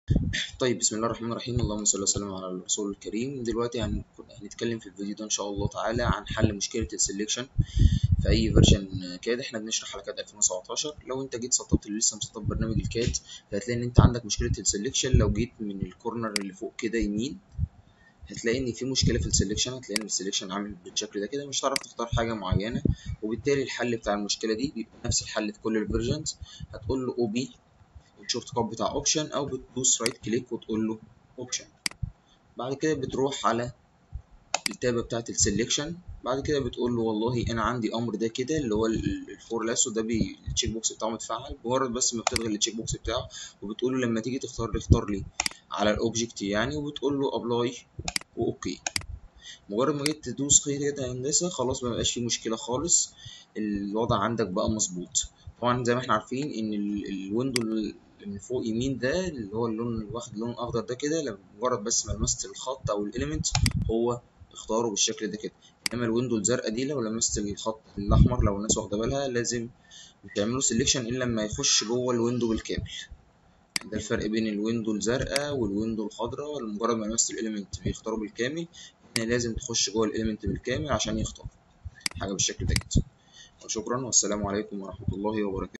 طيب بسم الله الرحمن الرحيم اللهم صل وسلم على الرسول الكريم دلوقتي هن- هنتكلم في الفيديو ده ان شاء الله تعالى عن حل مشكله السلكشن في اي فيرجن كاد احنا بنشرح على كاد 2017 لو انت جيت سطبت اللي لسه مسطب برنامج الكاد هتلاقي ان انت عندك مشكله السلكشن لو جيت من الكورنر اللي فوق كده يمين هتلاقي ان في مشكله في السلكشن هتلاقي ان السلكشن عامل بالشكل ده كده مش هتعرف تختار حاجه معينه وبالتالي الحل بتاع المشكله دي بيبقى نفس الحل في كل الفيرجنز هتقول له او بي الشورت كات بتاع اوبشن او بتدوس رايت كليك وتقول له اوبشن بعد كده بتروح على التابه بتاعه السلكشن بعد كده بتقول له والله انا عندي امر ده كده اللي هو الفور لاسو ده بي التشيك بوكس بتاعه متفعل مجرد بس ما بتلغي التشيك بوكس بتاعه وبتقول له لما تيجي تختار لي اختار لي على الاوبجكت يعني وبتقول له ابلاي واوكي مجرد ما جيت تدوس كده هندسه خلاص ما بقاش فيه مشكله خالص الوضع عندك بقى مظبوط طبعا زي ما احنا عارفين ان الويندو اللي من فوق يمين ده اللي هو اللون اللي واخد لون اخضر ده كده لما مجرد بس ما لمست الخط او الاليمنت هو اختاره بالشكل ده كده انما الويندو الزرقاء دي لو لمست الخط الاحمر لو الناس واخده بالها لازم تعملوا سيلكشن الا لما يخش جوه الويندو بالكامل ده الفرق بين الويندو الزرقاء والويندو الخضراء مجرد ما لمست الاليمنت بيختاروا بالكامل هنا لازم تخش جوه الاليمنت بالكامل عشان يختار حاجه بالشكل ده كده وشكرا والسلام عليكم ورحمه الله وبركاته